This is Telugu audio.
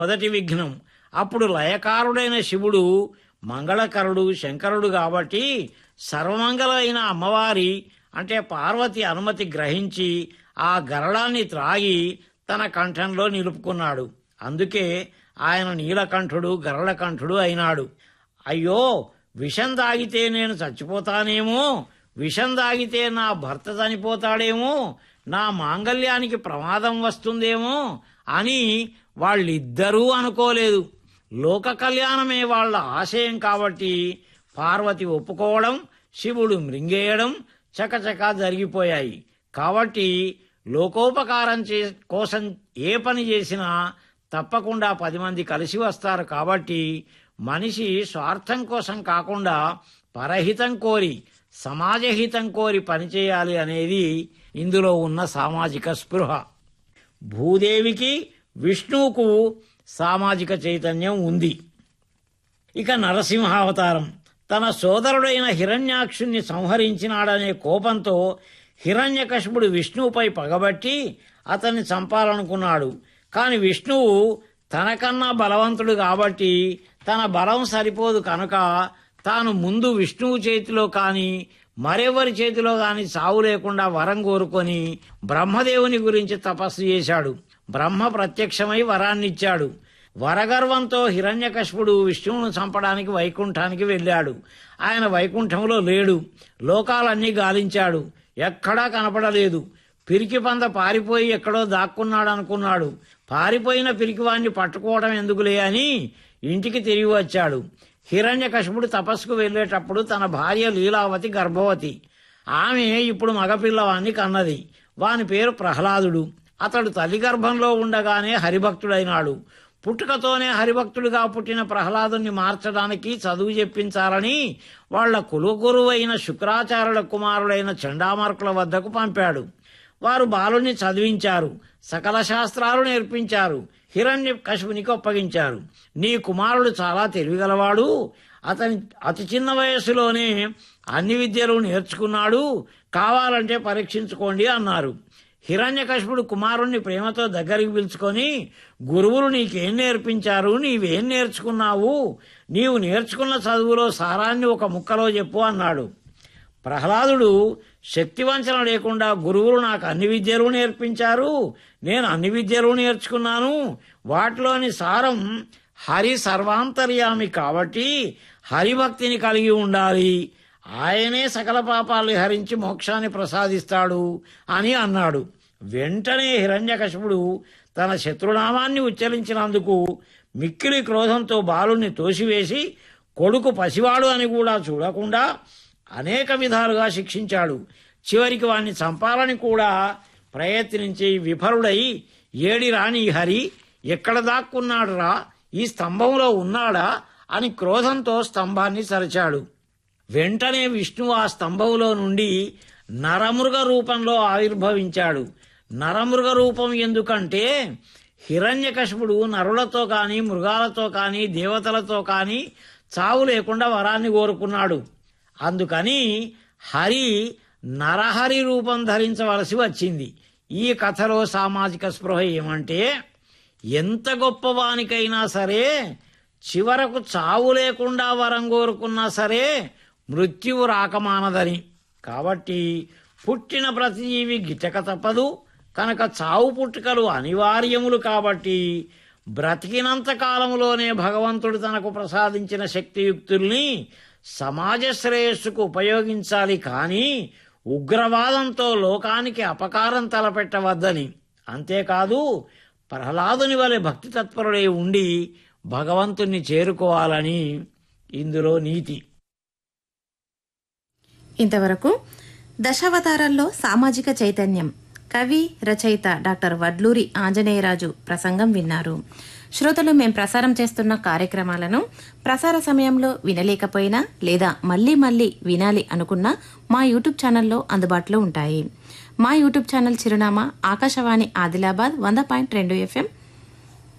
మొదటి విఘ్నం అప్పుడు లయకారుడైన శివుడు మంగళకరుడు శంకరుడు కాబట్టి సర్వమంగళైన అమ్మవారి అంటే పార్వతి అనుమతి గ్రహించి ఆ గరళాన్ని త్రాగి తన కంఠంలో నిలుపుకున్నాడు అందుకే ఆయన నీలకంఠుడు గరళకంఠుడు అయినాడు అయ్యో విషం తాగితే నేను చచ్చిపోతానేమో విషం తాగితే నా భర్త చనిపోతాడేమో నా మాంగల్యానికి ప్రమాదం వస్తుందేమో అని వాళ్ళిద్దరూ అనుకోలేదు లోక కళ్యాణమే వాళ్ళ ఆశయం కాబట్టి పార్వతి ఒప్పుకోవడం శివుడు మృంగేయడం చకచకా జరిగిపోయాయి కాబట్టి లోకోపకారం చే కోసం ఏ పని చేసినా తప్పకుండా పది మంది కలిసి వస్తారు కాబట్టి మనిషి స్వార్థం కోసం కాకుండా పరహితం కోరి సమాజహితం కోరి పనిచేయాలి అనేది ఇందులో ఉన్న సామాజిక స్పృహ భూదేవికి విష్ణువుకు సామాజిక చైతన్యం ఉంది ఇక నరసింహావతారం తన సోదరుడైన హిరణ్యాక్షుణ్ణి సంహరించినాడనే కోపంతో హిరణ్యకశిపుడు విష్ణువుపై పగబట్టి అతన్ని చంపాలనుకున్నాడు కాని విష్ణువు తనకన్నా బలవంతుడు కాబట్టి తన బలం సరిపోదు కనుక తాను ముందు విష్ణువు చేతిలో కాని మరెవరి చేతిలో కాని సావు లేకుండా వరం కోరుకొని బ్రహ్మదేవుని గురించి తపస్సు చేశాడు బ్రహ్మ ప్రత్యక్షమై వరాన్నిచ్చాడు వరగర్వంతో హిరణ్యకశిపుడు విష్ణువును చంపడానికి వైకుంఠానికి వెళ్ళాడు ఆయన వైకుంఠంలో లేడు లోకాలన్నీ గాలించాడు ఎక్కడా కనపడలేదు పిరికి పంద పారిపోయి ఎక్కడో దాక్కున్నాడు అనుకున్నాడు పారిపోయిన పిరికివాణ్ణి పట్టుకోవడం ఎందుకులే అని ఇంటికి తిరిగి వచ్చాడు హిరణ్యకశిపుడు తపస్సుకు వెళ్ళేటప్పుడు తన భార్య లీలావతి గర్భవతి ఆమె ఇప్పుడు మగపిల్లవాణ్ణి కన్నది వాని పేరు ప్రహ్లాదుడు అతడు తల్లి గర్భంలో ఉండగానే హరిభక్తుడైనాడు పుట్టుకతోనే హరిభక్తుడిగా పుట్టిన ప్రహ్లాదుని మార్చడానికి చదువు చెప్పించాలని వాళ్ల కులగురువైన శుక్రాచార్యుల కుమారుడైన చండామార్కుల వద్దకు పంపాడు వారు బాలుని చదివించారు సకల శాస్త్రాలు నేర్పించారు హిరణ్య కశువునికి అప్పగించారు నీ కుమారుడు చాలా తెలివిగలవాడు అతని అతి చిన్న వయస్సులోనే అన్ని విద్యలు నేర్చుకున్నాడు కావాలంటే పరీక్షించుకోండి అన్నారు హిరణ్యకశిపుడు కుమారుణ్ణి ప్రేమతో దగ్గరికి పిలుచుకొని గురువులు నీకేం నేర్పించారు నీవేం నేర్చుకున్నావు నీవు నేర్చుకున్న చదువులో సారాన్ని ఒక ముక్కలో చెప్పు అన్నాడు ప్రహ్లాదుడు శక్తివంచన లేకుండా గురువులు నాకు అన్ని విద్యలు నేర్పించారు నేను అన్ని విద్యలు నేర్చుకున్నాను వాటిలోని సారం హరి సర్వాంతర్యామి కాబట్టి హరిభక్తిని కలిగి ఉండాలి ఆయనే సకల పాపాలు హరించి మోక్షాన్ని ప్రసాదిస్తాడు అని అన్నాడు వెంటనే హిరణ్యకశిపుడు తన శత్రునామాన్ని ఉచ్చరించినందుకు మిక్కిలి క్రోధంతో బాలుని తోసివేసి కొడుకు పసివాడు అని కూడా చూడకుండా అనేక విధాలుగా శిక్షించాడు చివరికి వాణ్ణి చంపాలని కూడా ప్రయత్నించి విఫలుడై ఏడి రాని హరి ఎక్కడ దాక్కున్నాడురా ఈ స్తంభంలో ఉన్నాడా అని క్రోధంతో స్తంభాన్ని సరిచాడు వెంటనే విష్ణువు ఆ స్తంభంలో నుండి నరమృగ రూపంలో ఆవిర్భవించాడు నరమృగ రూపం ఎందుకంటే హిరణ్యకశిపుడు నరులతో కాని మృగాలతో కాని దేవతలతో కాని చావు లేకుండా వరాన్ని కోరుకున్నాడు అందుకని హరి నరహరి రూపం ధరించవలసి వచ్చింది ఈ కథలో సామాజిక స్పృహ ఏమంటే ఎంత గొప్పవానికైనా సరే చివరకు చావు లేకుండా వరం కోరుకున్నా సరే మృత్యువు రాకమానదని కాబట్టి పుట్టిన ప్రతి జీవి గిటక తప్పదు కనుక చావు పుట్టుకలు అనివార్యములు కాబట్టి బ్రతికినంత కాలములోనే భగవంతుడు తనకు ప్రసాదించిన శక్తియుక్తుల్ని సమాజ శ్రేయస్సుకు ఉపయోగించాలి కానీ ఉగ్రవాదంతో లోకానికి అపకారం తలపెట్టవద్దని అంతేకాదు ప్రహ్లాదుని వలె భక్తి తత్పరుడై ఉండి భగవంతుణ్ణి చేరుకోవాలని ఇందులో నీతి ఇంతవరకు దశావతారాల్లో సామాజిక చైతన్యం కవి రచయిత డాక్టర్ వడ్లూరి ఆంజనేయరాజు ప్రసంగం విన్నారు శ్రోతలు మేం ప్రసారం చేస్తున్న కార్యక్రమాలను ప్రసార సమయంలో వినలేకపోయినా లేదా మళ్లీ మళ్లీ వినాలి అనుకున్నా మా యూట్యూబ్ ఛానల్లో అందుబాటులో ఉంటాయి మా యూట్యూబ్ ఛానల్ చిరునామా ఆకాశవాణి ఆదిలాబాద్ వంద పాయింట్ రెండు ఎఫ్ఎం